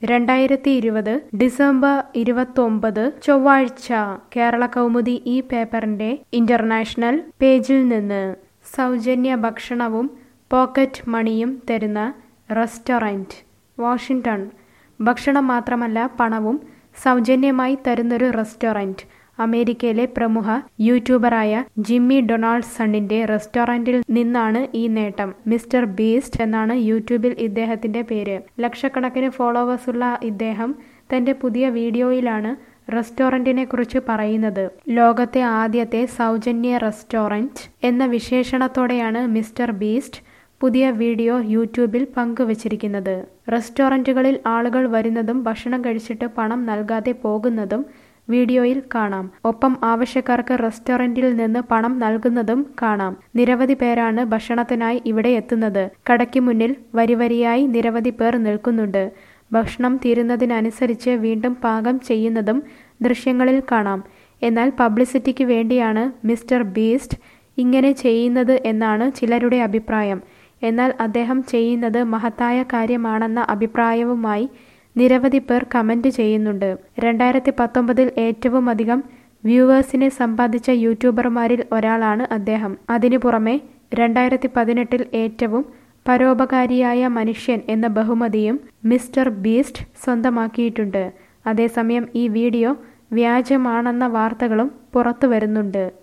രണ്ടായിരത്തി ഇരുപത് ഡിസംബർ ഇരുപത്തൊമ്പത് ചൊവ്വാഴ്ച കേരള കൗമുദി ഈ പേപ്പറിന്റെ ഇന്റർനാഷണൽ പേജിൽ നിന്ന് സൗജന്യ ഭക്ഷണവും പോക്കറ്റ് മണിയും തരുന്ന റെസ്റ്റോറന്റ് വാഷിംഗ്ടൺ ഭക്ഷണം മാത്രമല്ല പണവും സൗജന്യമായി തരുന്നൊരു റെസ്റ്റോറന്റ് അമേരിക്കയിലെ പ്രമുഖ യൂട്യൂബറായ ജിമ്മി ഡൊണാൾഡ്സണിന്റെ റെസ്റ്റോറന്റിൽ നിന്നാണ് ഈ നേട്ടം മിസ്റ്റർ ബീസ്റ്റ് എന്നാണ് യൂട്യൂബിൽ ഇദ്ദേഹത്തിന്റെ പേര് ലക്ഷക്കണക്കിന് ഫോളോവേഴ്സ് ഉള്ള ഇദ്ദേഹം തന്റെ പുതിയ വീഡിയോയിലാണ് റെസ്റ്റോറന്റിനെ കുറിച്ച് പറയുന്നത് ലോകത്തെ ആദ്യത്തെ സൗജന്യ റെസ്റ്റോറന്റ് എന്ന വിശേഷണത്തോടെയാണ് മിസ്റ്റർ ബീസ്റ്റ് പുതിയ വീഡിയോ യൂട്യൂബിൽ പങ്കുവച്ചിരിക്കുന്നത് റെസ്റ്റോറന്റുകളിൽ ആളുകൾ വരുന്നതും ഭക്ഷണം കഴിച്ചിട്ട് പണം നൽകാതെ പോകുന്നതും വീഡിയോയിൽ കാണാം ഒപ്പം ആവശ്യക്കാർക്ക് റെസ്റ്റോറന്റിൽ നിന്ന് പണം നൽകുന്നതും കാണാം നിരവധി പേരാണ് ഭക്ഷണത്തിനായി ഇവിടെ എത്തുന്നത് കടയ്ക്ക് മുന്നിൽ വരിവരിയായി നിരവധി പേർ നിൽക്കുന്നുണ്ട് ഭക്ഷണം തീരുന്നതിനനുസരിച്ച് വീണ്ടും പാകം ചെയ്യുന്നതും ദൃശ്യങ്ങളിൽ കാണാം എന്നാൽ പബ്ലിസിറ്റിക്ക് വേണ്ടിയാണ് മിസ്റ്റർ ബീസ്റ്റ് ഇങ്ങനെ ചെയ്യുന്നത് എന്നാണ് ചിലരുടെ അഭിപ്രായം എന്നാൽ അദ്ദേഹം ചെയ്യുന്നത് മഹത്തായ കാര്യമാണെന്ന അഭിപ്രായവുമായി നിരവധി പേർ കമന്റ് ചെയ്യുന്നുണ്ട് രണ്ടായിരത്തി പത്തൊമ്പതിൽ ഏറ്റവും അധികം വ്യൂവേഴ്സിനെ സമ്പാദിച്ച യൂട്യൂബർമാരിൽ ഒരാളാണ് അദ്ദേഹം അതിനു പുറമെ രണ്ടായിരത്തി പതിനെട്ടിൽ ഏറ്റവും പരോപകാരിയായ മനുഷ്യൻ എന്ന ബഹുമതിയും മിസ്റ്റർ ബീസ്റ്റ് സ്വന്തമാക്കിയിട്ടുണ്ട് അതേസമയം ഈ വീഡിയോ വ്യാജമാണെന്ന വാർത്തകളും പുറത്തു വരുന്നുണ്ട്